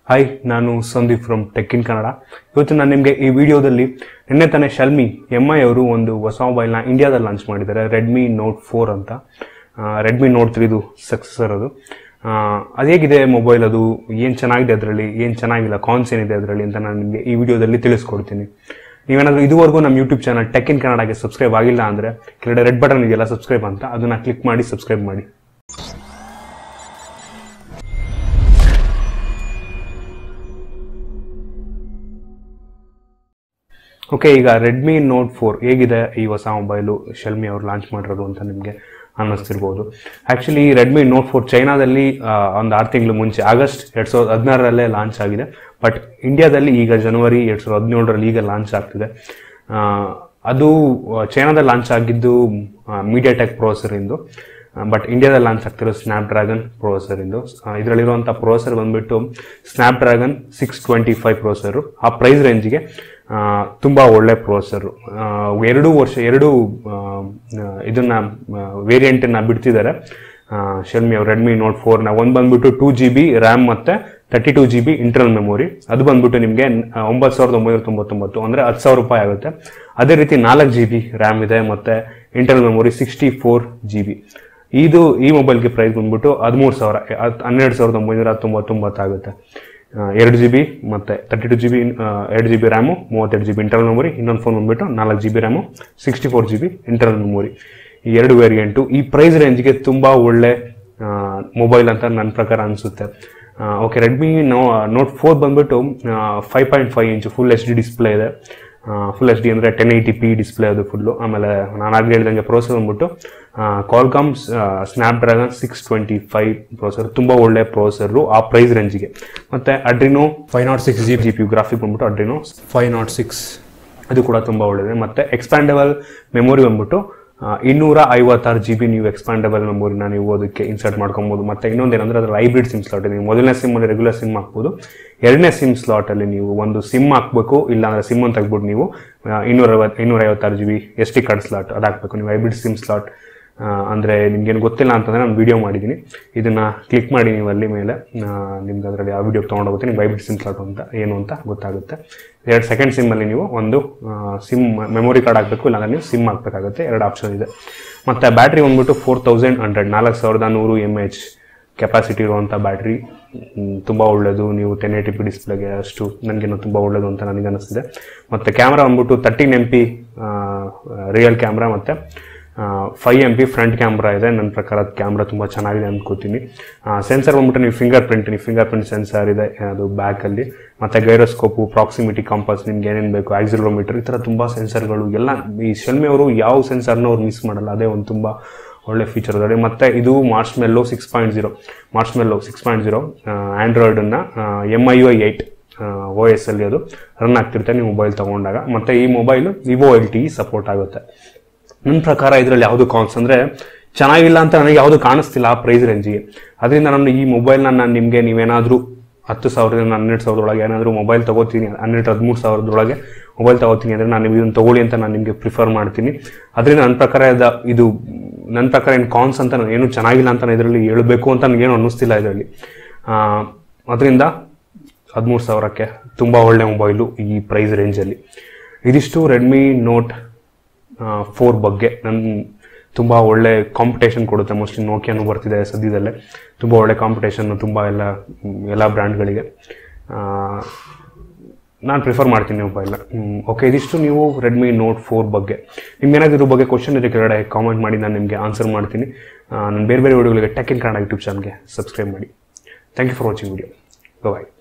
hi ನಾನು Sandeep from tech in Kannada ಇವತ್ತು ನಾನು ನಿಮಗೆ ಈ ವಿಡಿಯೋದಲ್ಲಿ ನಿನ್ನೆ ತಾನೇ ಶಲ್ಮಿ ಎಮ್ ಐ ಅವರು ಒಂದು ಹೊಸ ಮೊಬೈಲ್ನ ಇಂಡಿಯಾದಲ್ಲಿ ಲಾಂಚ್ ಮಾಡಿದ್ದಾರೆ ರೆಡ್ಮಿ ನೋಟ್ ಫೋರ್ ಅಂತ ರೆಡ್ಮಿ ನೋಟ್ ತ್ರೀದು ಸಕ್ಸಸರ್ ಅದು ಆ, ಅದು ಹೇಗಿದೆ ಮೊಬೈಲ್ ಅದು ಏನು ಚೆನ್ನಾಗಿದೆ ಅದರಲ್ಲಿ ಏನು ಚೆನ್ನಾಗಿಲ್ಲ ಕಾನ್ಸ್ ಏನಿದೆ ಅದರಲ್ಲಿ ಅಂತ ನಾನು ನಿಮಗೆ ಈ ವಿಡಿಯೋದಲ್ಲಿ ತಿಳಿಸ್ಕೊಡ್ತೀನಿ ನೀವೇನಾದರೂ ಇದುವರೆಗೂ ನಮ್ಮ ಯೂಟ್ಯೂಬ್ ಚಾನಲ್ ಟೆಕ್ ಇನ್ ಕನ್ನಡಗೆ ಸಬ್ಸ್ಕ್ರೈಬ್ ಆಗಿಲ್ಲ ಅಂದರೆ ಕೆಳಗಡೆ ರೆಡ್ ಬಟನ್ ಇದೆಯಲ್ಲ ಸಬ್ಸ್ಕ್ರೈಬ್ ಅಂತ ಅದನ್ನು ಕ್ಲಿಕ್ ಮಾಡಿ ಸಬ್ಸ್ಕ್ರೈಬ್ ಮಾಡಿ ಓಕೆ ಈಗ ರೆಡ್ಮಿ ನೋಟ್ ಫೋರ್ ಹೇಗಿದೆ ಈ ಹೊಸ ಮೊಬೈಲು ಶಲ್ಮಿ ಅವರು ಲಾಂಚ್ ಮಾಡಿರೋದು ಅಂತ ನಿಮಗೆ ಅನ್ನಿಸ್ತಿರ್ಬೋದು ಆ್ಯಕ್ಚುಲಿ ರೆಡ್ಮಿ ನೋಟ್ ಫೋರ್ ಚೈನಾದಲ್ಲಿ ಆ, ಒಂದು ಆರು ತಿಂಗಳು ಮುಂಚೆ ಆಗಸ್ಟ್ ಎರಡು ಸಾವಿರದ ಹದಿನಾರರಲ್ಲೇ ಲಾಂಚ್ ಆಗಿದೆ ಬಟ್ ಇಂಡಿಯಾದಲ್ಲಿ ಈಗ ಜನವರಿ ಎರಡು ಸಾವಿರದ ಹದಿನೇಳರಲ್ಲಿ ಈಗ ಲಾಂಚ್ ಆಗ್ತಿದೆ ಆ, ಅದು ಆ, ಚೈನಾದಲ್ಲಿ ಲಾಂಚ್ ಆಗಿದ್ದು ಮೀಡಿಯಾಟೆಕ್ ಪ್ರೊಸೆಸರಿಂದು ಬಟ್ ಇಂಡಿಯಾದಲ್ಲಿ ಲಾಂಚ್ ಆಗ್ತಿರೋ ಸ್ನ್ಯಾಪ್ ಡ್ರ್ಯಾಗನ್ ಪ್ರೊಸೆಸರಿಂದು ಇದರಲ್ಲಿರುವಂಥ ಪ್ರೊಸೆಸರ್ ಬಂದ್ಬಿಟ್ಟು Snapdragon six twenty five processor ಆ ಪ್ರೈಸ್ ರೇಂಜ್ಗೆ ತುಂಬ ಒಳ್ಳೆ ಪ್ರೊಸೆಸರು ಎರಡು ವರ್ಷ ಎರಡು ಆ, ಇದನ್ನ ವೇರಿಯಂಟನ್ನು ಬಿಡ್ತಿದ್ದಾರೆ ಶರ್ಮಿ ಅವ್ರು ರೆಡ್ಮಿ ನೋಟ್ ಫೋರ್ನ ಒಂದು ಬಂದ್ಬಿಟ್ಟು ಟೂ ಜಿ ಬಿ ರ್ಯಾಮ್ ಮತ್ತು thirty two G B internal memory ಅದು ಬಂದ್ಬಿಟ್ಟು ನಿಮಗೆ ಒಂಬತ್ತು ಸಾವಿರದ ಒಂಬೈನೂರ ತೊಂಬತ್ತೊಂಬತ್ತು ಅಂದರೆ ಹತ್ತು ಸಾವಿರ ರೂಪಾಯಿ ಆಗುತ್ತೆ ಅದೇ ರೀತಿ ನಾಲ್ಕು ಜಿ ಬಿ ರ್ಯಾಮ್ ಇದೆ ಮತ್ತು internal memory sixty four G B ಇದು ಈ ಮೊಬೈಲ್ಗೆ ಪ್ರೈಸ್ ಬಂದ್ಬಿಟ್ಟು ಹದಿಮೂರು ಸಾವಿರ ಹತ್- ಹನ್ನೆರಡು ಸಾವಿರದ ಒಂಬೈನೂರ ತೊಂಬತ್ತೊಂಬತ್ತಾಗುತ್ತೆ ಆ, ಎರಡು ಜಿ ಬಿ ಮತ್ತು ತರ್ಟಿ ಟು ಜಿ ಬಿ ಎರಡು ಜಿ ಬಿ ರ್ಯಾಮು ಮೂವತ್ತೆರಡು ಜಿ ಬಿ ಇಂಟರ್ನಲ್ ಮೆಮೊರಿ ಇನ್ನೊಂದು ಫೋನ್ ಬಂದ್ಬಿಟ್ಟು ನಾಲ್ಕು G B RAM sixty four G B internal memory ಈ ಎರಡು ವೇರಿಯಂಟು ಈ ಪ್ರೈಸ್ ರೇಂಜ್ಗೆ ತುಂಬ ಒಳ್ಳೆ ಮೊಬೈಲ್ ಅಂತ ನನ್ನ ಪ್ರಕಾರ ಅನಿಸುತ್ತೆ okay Redmi no note four ಬಂದ್ಬಿಟ್ಟು five point five inch full H D display ಇದೆ ಫುಲ್ ಎಚ್ ಡಿ ಅಂದರೆ ಟೆನ್ ಏಯ್ಟಿ ಪಿ ಡಿಸ್ಪ್ಲೇ ಅದು ಫುಲ್ಲು ಆಮೇಲೆ ನಾನು ಆಗಲೇ ಹೇಳ್ದಂಗೆ ಪ್ರೋಸೆಸರ್ ಬಂದ್ಬಿಟ್ಟು Qualcomm Snapdragon six twenty five processor ತುಂಬ ಒಳ್ಳೆ ಪ್ರೋಸೆಸರು ಆ ಪ್ರೈಸ್ ರೇಂಜಿಗೆ ಮತ್ತು Adreno five nought six G G P graphic ಬಂದ್ಬಿಟ್ಟು ಅಡ್ರಿನೋ ಫೈವ್ ನಾಟ್ ಸಿಕ್ಸ್ ಅದು ಕೂಡ ತುಂಬ ಒಳ್ಳೆಯದು ಮತ್ತು ಎಕ್ಸ್ಪ್ಯಾಂಡಬಲ್ ಮೆಮೊರಿ ಬಂದ್ಬಿಟ್ಟು ಆ, ಇನ್ನೂರ ಐವತ್ತಾರು ಜಿ ಬಿ ನೀವು ಎಕ್ಸ್ಪ್ಯಾಂಡಬಲ್ ಮೆಮೊರಿನ ನೀವು ಅದಕ್ಕೆ ಇನ್ಸರ್ಟ್ ಮಾಡ್ಕೊಬೋದು ಮತ್ತು ಇನ್ನೊಂದು ಏನಂದ್ರೆ ಅದ್ರ ಹೈಬ್ರಿಡ್ ಸಿಮ್ ಸ್ಲಾಟ್ ನೀವು ಮೊದಲನೇ ಸಿಮ್ಮಲ್ಲಿ ರೆಗ್ಯುಲರ್ ಸಿಮ್ ಹಾಕ್ಬೋದು ಎರಡನೇ ಸಿಮ್ ಸ್ಲಾಟಲ್ಲಿ ನೀವು ಒಂದು ಸಿಮ್ ಹಾಕ್ಬೇಕು ಇಲ್ಲಾಂದ್ರೆ ಸಿಮ್ ಅಂತ ತೆಗ್ಬಿಟ್ಟು ನೀವು ಇನ್ನೂರ ಇನ್ನೂರ ಐವತ್ತಾರು G B S D card slot ಅದು ಹಾಕ್ಬೇಕು ನೀವು ಹೈಬ್ರಿಡ್ ಸಿಮ್ ಸ್ಲಾಟ್ ಅಂದರೆ ನಿಮ್ಗೇನು ಗೊತ್ತಿಲ್ಲ ಅಂತಂದರೆ ನಾನು ವಿಡಿಯೋ ಮಾಡಿದ್ದೀನಿ ಇದನ್ನು ಕ್ಲಿಕ್ ಮಾಡಿ ನೀವು ಅಲ್ಲಿ ಮೇಲೆ ನಿಮ್ಗೆ ಅದರಲ್ಲಿ ಆ ವಿಡಿಯೋ ತೊಗೊಂಡೋಗುತ್ತೆ ನಿಮ್ಗೆ ಹೈಬ್ರಿಡ್ ಸಿಮ್ ಸ್ಲಾಟ್ ಅಂತ ಏನು ಅಂತ ಗೊತ್ತಾಗುತ್ತೆ ಎರಡು ಸೆಕೆಂಡ್ ಸಿಮ್ಮಲ್ಲಿ ನೀವು ಒಂದು ಸಿಮ್ ಮೆಮೊರಿ ಕಾರ್ಡ್ ಹಾಕಬೇಕು ಇಲ್ಲಾಂದ್ರೆ ನೀವು ಸಿಮ್ ಹಾಕಬೇಕಾಗುತ್ತೆ ಎರಡು ಆಪ್ಷನ್ ಇದೆ ಮತ್ತು ಬ್ಯಾಟ್ರಿ ಬಂದ್ಬಿಟ್ಟು ಫೋರ್ ತೌಸಂಡ್ ಹಂಡ್ರೆಡ್ ನಾಲ್ಕು ಸಾವಿರದ ನೂರು ಎಮ್ ಎಚ್ ಕೆಪಾಸಿಟಿ ಇರುವಂಥ ಬ್ಯಾಟ್ರಿ ತುಂಬ ಒಳ್ಳೆಯದು ನೀವು ಟೆನ್ ಏಯ್ಟಿ ಪಿ ಡಿಸ್ಪ್ಲೇಗೆ ಅಷ್ಟು ನನಗೇನೋ ತುಂಬ ಒಳ್ಳೆಯದು ಅಂತ ನನಗೆ ಅನಿಸ್ತಿದೆ ಮತ್ತು ಕ್ಯಾಮ್ರಾ ಬಂದ್ಬಿಟ್ಟು thirteen M P rear camera ಮತ್ತು five M P front camera ಇದೆ ನನ್ನ ಪ್ರಕಾರ ಕ್ಯಾಮ್ರಾ ತುಂಬ ಚೆನ್ನಾಗಿದೆ ಅಂದ್ಕೋತೀನಿ ಸೆನ್ಸರ್ ಬಂದ್ಬಿಟ್ಟು ನೀವು ಫಿಂಗರ್ ಪ್ರಿಂಟ್ ನೀವು ಫಿಂಗರ್ ಪ್ರಿಂಟ್ ಸೆನ್ಸರ್ ಇದೆ ಅದು ಬ್ಯಾಕಲ್ಲಿ ಮತ್ತು ಗೈರೋಸ್ಕೋಪು ಪ್ರಾಕ್ಸಿಮಿಟಿ ಕಾಂಪಸ್ ನಿಮ್ಗೆ ಏನೇನು ಬೇಕು ಆಕ್ಸಿಲೋಮೀಟರ್ ಈ ಥರ ತುಂಬ ಸೆನ್ಸರ್ಗಳು ಎಲ್ಲ ಈ ಶಲ್ಮಿ ಅವರು ಯಾವ ಸೆನ್ಸರ್ನ ಅವ್ರು ಮಿಸ್ ಮಾಡಲ್ಲ ಅದೇ ಒಂದು ತುಂಬ ಒಳ್ಳೆ ಫೀಚರ್ ಅದೇ ಮತ್ತು ಇದು Marshmallow six point zero Marshmallow six point zero ಆ್ಯಂಡ್ರಾಯ್ಡನ್ನು M I U eight O S ಅಲ್ಲಿ ಅದು ರನ್ ಆಗ್ತಿರುತ್ತೆ ನೀವು ಮೊಬೈಲ್ ತೊಗೊಂಡಾಗ ಮತ್ತು ಈ mobile VoLTE support ಆಗುತ್ತೆ ನನ್ನ ಪ್ರಕಾರ ಇದರಲ್ಲಿ ಯಾವುದು ಕಾನ್ಸ್ ಅಂದರೆ ಚೆನ್ನಾಗಿಲ್ಲ ಅಂತ ನನಗೆ ಯಾವುದು ಕಾಣಿಸ್ತಿಲ್ಲ ಆ ಪ್ರೈಸ್ ರೇಂಜಿಗೆ ಅದರಿಂದ ನಾನು ಈ ಮೊಬೈಲ್ನ ನಾನು ನಿಮಗೆ ನೀವೇನಾದರೂ ಹತ್ತು ಸಾವಿರದಿಂದ ಹನ್ನೆರಡು ಸಾವಿರದೊಳಗೆ ಏನಾದರೂ ಮೊಬೈಲ್ ತೊಗೋತೀನಿ ಹನ್ನೆರಡು ಹದಿಮೂರು ಸಾವಿರದೊಳಗೆ ಮೊಬೈಲ್ ತೊಗೋತೀನಿ ಅಂದರೆ ನಾನು ಇದನ್ನು ತೊಗೊಳ್ಳಿ ಅಂತ ನಾನು ನಿಮಗೆ ಪ್ರಿಫರ್ ಮಾಡ್ತೀನಿ ಅದರಿಂದ ನನ್ನ ಪ್ರಕಾರ ಇದ- ಇದು ನನ್ನ ಪ್ರಕಾರ ಏನು ಕಾನ್ಸ್ ಅಂತ ನಾನು ಏನು ಚೆನ್ನಾಗಿಲ್ಲ ಅಂತ ನಾನು ಇದರಲ್ಲಿ ಹೇಳಬೇಕು ಅಂತ ನನಗೇನು ಅನ್ನಿಸ್ತಿಲ್ಲ ಇದರಲ್ಲಿ ಅದರಿಂದ ಹದಿಮೂರು ಸಾವಿರಕ್ಕೆ ತುಂಬ ಒಳ್ಳೆ ಮೊಬೈಲು ಈ ಪ್ರೈಸ್ ರೇಂಜಲ್ಲಿ ಇದಿಷ್ಟು ರೆಡ್ಮಿ ನೋಟ್ ಫೋರ್ ಬಗ್ಗೆ ನನ್ನ ತುಂಬ ಒಳ್ಳೆ ಕಾಂಪಿಟೇಷನ್ ಕೊಡುತ್ತೆ ಮೋಸ್ಟ್ಲಿ ನೋಕಿಯಾನು ಬರ್ತಿದೆ ಸದ್ಯದಲ್ಲೇ ತುಂಬ ಒಳ್ಳೆ ಕಾಂಪಿಟೇಷನ್ನು ತುಂಬ ಎಲ್ಲ ಎಲ್ಲ ಬ್ರ್ಯಾಂಡ್ಗಳಿಗೆ ನಾನು ಪ್ರಿಫರ್ ಮಾಡ್ತೀನಿ ಮೊಬೈಲ್ನ ಓಕೆ ಇದಿಷ್ಟು ನೀವು ರೆಡ್ಮಿ ನೋಟ್ ಫೋರ್ ಬಗ್ಗೆ ನಿಮ್ಗೆ ಏನಾದ್ರು ಇದ್ರ ಬಗ್ಗೆ ಕ್ವಶನ್ ಇದೆ ಕೆಳಗಡೆ ಕಾಮೆಂಟ್ ಮಾಡಿ ನಾನು ನಿಮಗೆ ಆನ್ಸರ್ ಮಾಡ್ತೀನಿ ನಾನು ಬೇರೆ ಬೇರೆ ವಿಡಿಯೋಗಳಿಗೆ ಟೆಕ್ ಇನ್ ಕನ್ನಡ ಯೂಟ್ಯೂಬ್ ಚಾನಲ್ಗೆ ಸಬ್ಸ್ಕ್ರೈಬ್ ಮಾಡಿ thank you for watching video bye